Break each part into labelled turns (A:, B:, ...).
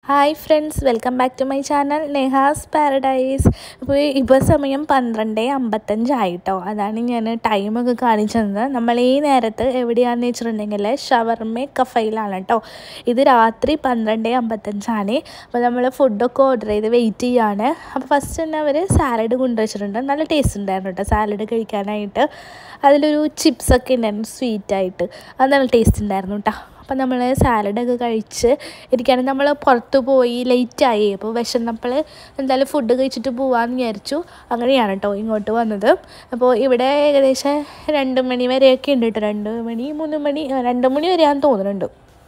A: hi friends welcome back to my channel Neha's paradise അപ്പോൾ ഇപ്പോൾ സമയം പന്ത്രണ്ട് അമ്പത്തഞ്ചായിട്ടോ അതാണ് ഞാൻ ടൈമൊക്കെ കാണിച്ചത് നമ്മൾ ഈ നേരത്ത് എവിടെയാണെന്ന് വെച്ചിട്ടുണ്ടെങ്കിൽ ഷവർമ കഫയിലാണ് കേട്ടോ ഇത് രാത്രി പന്ത്രണ്ട് അമ്പത്തഞ്ചാണ് അപ്പോൾ നമ്മൾ ഫുഡൊക്കെ ഓർഡർ ചെയ്ത് വെയിറ്റ് ചെയ്യാണ് അപ്പോൾ ഫസ്റ്റ് തന്നെ അവർ സാലഡ് കൊണ്ടുവച്ചിട്ടുണ്ട് നല്ല ടേസ്റ്റ് ഉണ്ടായിരുന്നു കേട്ടോ സാലഡ് കഴിക്കാനായിട്ട് അതിലൊരു ചിപ്സൊക്കെ ഉണ്ടായിരുന്നു സ്വീറ്റായിട്ട് അത് നല്ല ടേസ്റ്റ് ഉണ്ടായിരുന്നു കേട്ടോ അപ്പം നമ്മൾ സാലഡൊക്കെ കഴിച്ച് ഇരിക്കുകയാണെങ്കിൽ നമ്മൾ പുറത്ത് പോയി ലേറ്റായി അപ്പോൾ വിശന്നപ്പോൾ എന്തായാലും ഫുഡ് കഴിച്ചിട്ട് പോകാമെന്ന് വിചാരിച്ചു അങ്ങനെയാണ് കേട്ടോ ഇങ്ങോട്ട് വന്നത് അപ്പോൾ ഇവിടെ ഏകദേശം രണ്ട് മണി വരെയൊക്കെ ഉണ്ട് കേട്ടോ രണ്ട് മണി മൂന്ന് മണി ആ, രണ്ട് മണി വരെയാണെന്ന് തോന്നുന്നുണ്ട്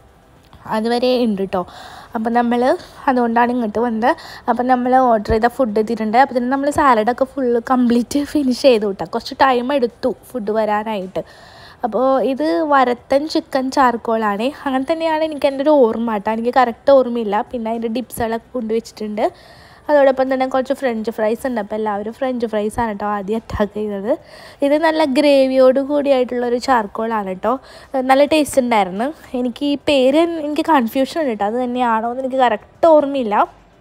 A: അതുവരെ ഉണ്ട് കേട്ടോ അപ്പം നമ്മൾ അതുകൊണ്ടാണ് ഇങ്ങോട്ട് വന്നത് അപ്പം നമ്മൾ ഓർഡർ ചെയ്ത ഫുഡ് എത്തിയിട്ടുണ്ട് അപ്പോൾ തന്നെ നമ്മൾ സാലഡൊക്കെ ഫുള്ള് കംപ്ലീറ്റ് ഫിനിഷ് ചെയ്തു കേട്ടോ കുറച്ച് ടൈം എടുത്തു ഫുഡ് വരാനായിട്ട് അപ്പോൾ ഇത് വരത്തൻ ചിക്കൻ ചാർക്കോളാണ് അങ്ങനെ തന്നെയാണ് എനിക്ക് എൻ്റെ ഒരു ഓർമ്മ കേട്ടോ എനിക്ക് കറക്റ്റ് ഓർമ്മയില്ല പിന്നെ അതിൻ്റെ ഡിപ്സുകളൊക്കെ കൊണ്ടുവച്ചിട്ടുണ്ട് അതോടൊപ്പം തന്നെ കുറച്ച് ഫ്രഞ്ച് ഫ്രൈസ് ഉണ്ട് അപ്പോൾ എല്ലാവരും ഫ്രഞ്ച് ഫ്രൈസ് ആണ് കേട്ടോ ആദ്യം അറ്റാക്ക് ചെയ്തത് ഇത് നല്ല ഗ്രേവിയോട് കൂടിയായിട്ടുള്ളൊരു ചാർക്കോളാണ് കേട്ടോ നല്ല ടേസ്റ്റ് ഉണ്ടായിരുന്നു എനിക്ക് ഈ പേര് എനിക്ക് കൺഫ്യൂഷൻ ഉണ്ട് കേട്ടോ അത് തന്നെയാണോ എന്ന് എനിക്ക് കറക്റ്റ് ഓർമ്മയില്ല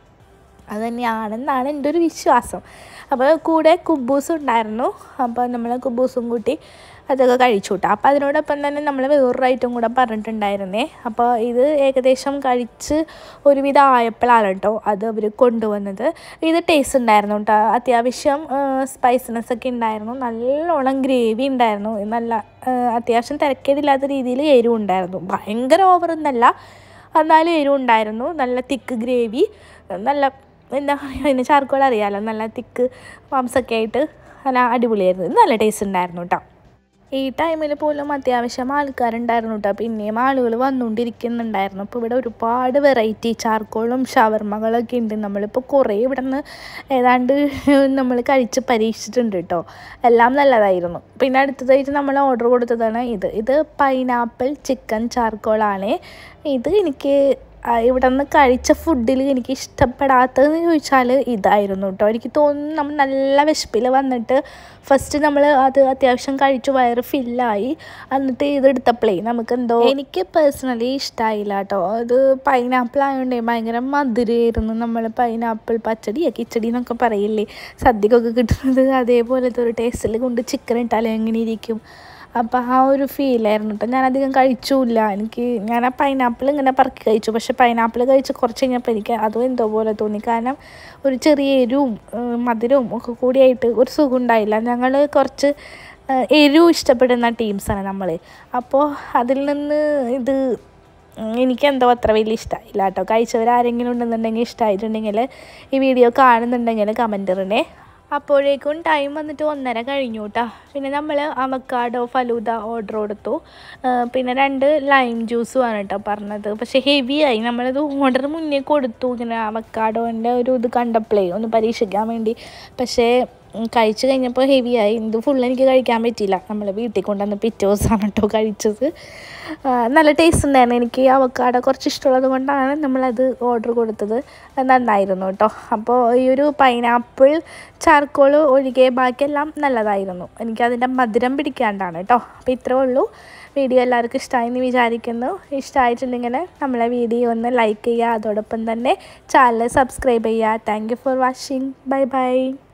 A: അത് തന്നെയാണെന്നാണ് എൻ്റെ ഒരു വിശ്വാസം അപ്പോൾ കൂടെ കുബൂസ് ഉണ്ടായിരുന്നു അപ്പോൾ നമ്മൾ കുബൂസും കൂട്ടി അതൊക്കെ കഴിച്ചു കൂട്ടാം അപ്പോൾ അതിനോടൊപ്പം തന്നെ നമ്മൾ വേറൊരു ഐറ്റം കൂടെ പറഞ്ഞിട്ടുണ്ടായിരുന്നേ അപ്പോൾ ഇത് ഏകദേശം കഴിച്ച് ഒരുവിധം ആയപ്പോഴാണ് കേട്ടോ അത് അവർ കൊണ്ടുവന്നത് ഇത് ടേസ്റ്റ് ഉണ്ടായിരുന്നു കേട്ടോ അത്യാവശ്യം സ്പൈസിനെസ് ഒക്കെ ഉണ്ടായിരുന്നു നല്ലോണം ഗ്രേവി ഉണ്ടായിരുന്നു നല്ല ആ, അത്യാവശ്യം തിരക്കേടില്ലാത്ത രീതിയിൽ എരിവ് ഉണ്ടായിരുന്നു ഭയങ്കര ഓവറൊന്നല്ല എന്നാലും എരിവ് ഉണ്ടായിരുന്നു നല്ല തിക്ക് ഗ്രേവി നല്ല എന്താ പറയുക അതിന് ചാർക്കോൾ അറിയാമല്ലോ നല്ല തിക്ക് മാംസമൊക്കെ ആയിട്ട് നല്ല അടിപൊളിയായിരുന്നു ഇത് നല്ല ടേസ്റ്റ് ഉണ്ടായിരുന്നു കേട്ടോ ഈ ടൈമിൽ പോലും അത്യാവശ്യം ആൾക്കാരുണ്ടായിരുന്നു കേട്ടോ പിന്നെയും ആളുകൾ വന്നുകൊണ്ടിരിക്കുന്നുണ്ടായിരുന്നു അപ്പോൾ ഇവിടെ ഒരുപാട് വെറൈറ്റി ചാർക്കോളും ഷവർമകളൊക്കെ ഉണ്ട് നമ്മളിപ്പോൾ കുറേ ഇവിടെ നിന്ന് ഏതാണ്ട് നമ്മൾ കഴിച്ച് പരീക്ഷിച്ചിട്ടുണ്ട് കേട്ടോ എല്ലാം നല്ലതായിരുന്നു പിന്നെ അടുത്തതായിട്ട് നമ്മൾ ഓർഡർ കൊടുത്തതാണ് ഇത് ഇത് പൈനാപ്പിൾ ചിക്കൻ ചാർക്കോളാണ് ഇത് എനിക്ക് ആ, ഇവിടെ നിന്ന് കഴിച്ച ഫുഡിൽ എനിക്ക് ഇഷ്ടപ്പെടാത്തതെന്ന് ചോദിച്ചാൽ ഇതായിരുന്നു കേട്ടോ എനിക്ക് തോന്നുന്നു നമ്മൾ നല്ല വിശപ്പിൽ വന്നിട്ട് ഫസ്റ്റ് നമ്മൾ അത് അത്യാവശ്യം കഴിച്ചു വയറ് ഫില്ലായി എന്നിട്ട് ഇതെടുത്തപ്പോഴേ നമുക്ക് എന്തോ എനിക്ക് പേഴ്സണലി ഇഷ്ടമായില്ല കേട്ടോ അത് പൈനാപ്പിൾ ആയതുകൊണ്ടേ ഭയങ്കര മധുരമായിരുന്നു നമ്മൾ പൈനാപ്പിൾ പച്ചടി കിച്ചടി എന്നൊക്കെ പറയില്ലേ സദ്യക്കൊക്കെ കിട്ടുന്നത് അതേപോലത്തെ ഒരു ടേസ്റ്റിൽ കൊണ്ട് ചിക്കൻ ഇട്ടാലേ എങ്ങനെ ഇരിക്കും അപ്പോൾ ആ ഒരു ഫീലായിരുന്നു കേട്ടോ ഞാൻ അധികം കഴിച്ചില്ല എനിക്ക് ഞാൻ ആ പൈനാപ്പിൾ ഇങ്ങനെ പറക്കി കഴിച്ചു പക്ഷേ പൈനാപ്പിൾ കഴിച്ച് കുറച്ച് കഴിഞ്ഞപ്പോൾ എനിക്ക് അതും എന്തോ പോലെ തോന്നി കാരണം ഒരു ചെറിയ എരിവും ഏഹ് മധുരവും ഒക്കെ കൂടിയായിട്ട് ഒരു സുഖം ഉണ്ടായില്ല ഞങ്ങൾ കുറച്ച് ഏഹ് എരിവ് ഇഷ്ടപ്പെടുന്ന ടീംസാണ് നമ്മൾ അപ്പോൾ അതിൽ നിന്ന് ഇത് ഉം, എനിക്കെന്തോ അത്ര വലിയ ഇഷ്ടമായില്ല കേട്ടോ കഴിച്ചവരാരെങ്കിലും ഉണ്ടെന്നുണ്ടെങ്കിൽ ഇഷ്ടമായിട്ടുണ്ടെങ്കിൽ ഈ വീഡിയോ കാണുന്നുണ്ടെങ്കിൽ കമൻറ്റ് ഇടണേ അപ്പോഴേക്കും ടൈം വന്നിട്ട് ഒന്നര കഴിഞ്ഞു കേട്ടോ പിന്നെ നമ്മൾ അവക്കാഡോ ഫലൂദ ഓർഡർ കൊടുത്തു ആ, പിന്നെ രണ്ട് ലൈം ജ്യൂസും ആണ് കേട്ടോ പറഞ്ഞത് പക്ഷേ ഹെവി ആയി നമ്മളിത് ഓർഡർ മുന്നേ കൊടുത്തു ഇങ്ങനെ അവക്കാഡോൻ്റെ ഒരു ഇത് കണ്ടപ്പോഴേ ഒന്ന് പരീക്ഷിക്കാൻ വേണ്ടി പക്ഷേ ഉം, കഴിച്ച് കഴിഞ്ഞപ്പോൾ ഹെവി ആയി ഇത് ഫുൾ എനിക്ക് കഴിക്കാൻ പറ്റിയില്ല നമ്മൾ വീട്ടിൽ കൊണ്ടുവന്ന് പിറ്റേ ദിവസമാണ് കേട്ടോ കഴിച്ചത് ആ, നല്ല ടേസ്റ്റ് ഉണ്ടായിരുന്നു എനിക്ക് അവക്കാട കുറച്ച് ഇഷ്ടമുള്ളത് കൊണ്ടാണ് നമ്മളത് ഓർഡർ കൊടുത്തത് അത് നന്നായിരുന്നു കേട്ടോ അപ്പോൾ ഈ ഒരു പൈനാപ്പിൾ ചാർക്കോൾ ഒഴികെ ബാക്കിയെല്ലാം നല്ലതായിരുന്നു എനിക്കതിൻ്റെ മധുരം പിടിക്കാണ്ടാണ് കേട്ടോ അപ്പോൾ ഇത്രേ ഉള്ളൂ വീഡിയോ എല്ലാവർക്കും ഇഷ്ടമായി എന്ന് വിചാരിക്കുന്നു ഇഷ്ടമായിട്ടുണ്ടെങ്കിൽ നമ്മളെ വീഡിയോ ഒന്ന് ലൈക്ക് ചെയ്യുക അതോടൊപ്പം തന്നെ ചാനൽ സബ്സ്ക്രൈബ് ചെയ്യുക thank you for watching bye by